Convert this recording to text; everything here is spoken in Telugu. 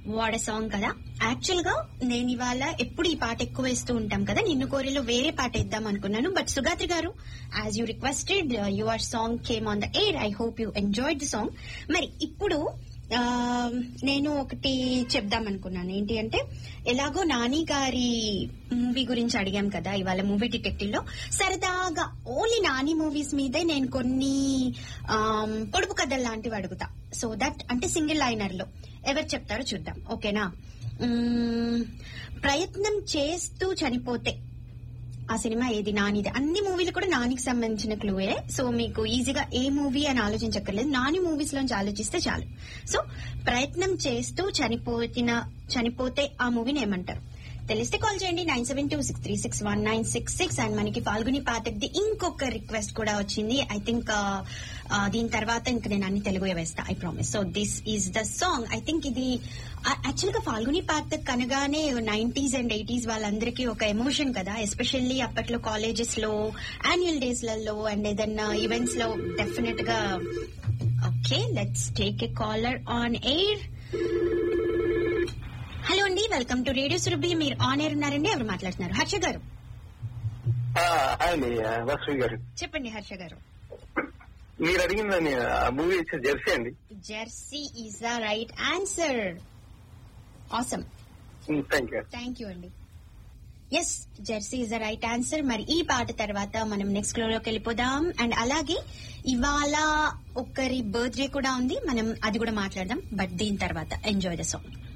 వాడ సాంగ్ కదా యాక్చువల్ గా నేను ఇవాళ ఎప్పుడు ఈ పాట ఎక్కువ వేస్తూ ఉంటాం కదా నిన్ను కోరిలో వేరే పాట ఇద్దాం అనుకున్నాను but Sugatri garu as you requested your song came on the air I hope you enjoyed the song మరి ఇప్పుడు ఆ, నేను ఒకటి చెప్దాం అనుకున్నాను ఏంటి అంటే ఎలాగో నాని గారి మూవీ గురించి అడిగాం కదా ఇవాళ మూవీ టికెట్ లో సరదాగా ఓన్లీ నాని మూవీస్ మీదే నేను కొన్ని ఆమ్, పొడుపు కథలు లాంటివి అడుగుతా సో దట్ అంటే సింగిల్ లైనర్ లో ఎవరు చెప్తారో చూద్దాం ఓకేనా మ్మ్, ప్రయత్నం చేస్తూ చనిపోతే ఆ సినిమా ఏది నానిది అన్ని మూవీలు కూడా నానికి సంబంధించిన క్లూయే సో మీకు ఈజీగా ఏ మూవీ అని ఆలోచించక్కర్లేదు నాని మూవీస్ లోంచి ఆలోచిస్తే చాలు సో ప్రయత్నం చేస్తూ చనిపోతిన చనిపోతే ఆ మూవీని ఏమంటారు తెలిస్తే కాల్ చేయండి nine seven two six three six one nine six six and మనకి ఫాల్గుని పాతక్ది ఇంకొక రిక్వెస్ట్ కూడా వచ్చింది ఐ థింక్ దీని తర్వాత ఇంక నేను అన్ని తెలుగు వేస్తా I promise so this is the song I think ఇది యాక్చువల్ గా ఫాల్గుని పాతక్ అనగానే నైన్టీస్ అండ్ ఎయిటీస్ వాళ్ళందరికీ ఒక ఎమోషన్ కదా ఎస్పెషల్లీ అప్పట్లో కాలేజెస్ లో యాన్యువల్ డేస్ లలో అండ్ ఏదన్నా ఈవెంట్స్ లో డెఫినెట్ గా okay let's take a caller on air hello అండి వెల్కమ్ టు రేడియో సురభి మీరు ఆన్ ఎయిర్ ఉన్నారండి ఎవరు మాట్లాడుతున్నారు హర్ష గారు అండి వాసు గారు చెప్పండి హర్ష గారు మీరు అడిగిన ఆ మూవీ వచ్చి జెర్సీ అండి Jersey is the right answer awesome thank you thank you అండి yes Jersey is the right answer మరి ఈ పాట తర్వాత మనం నెక్స్ట్ ఫ్లో లోకి వెళ్ళిపోదాం అండ్ అలాగే ఇవాళ ఒకరి బర్త్డే కూడా ఉంది మనం అది కూడా మాట్లాడదాం బట్ దీని తర్వాత ఎంజాయ్ ద సాంగ్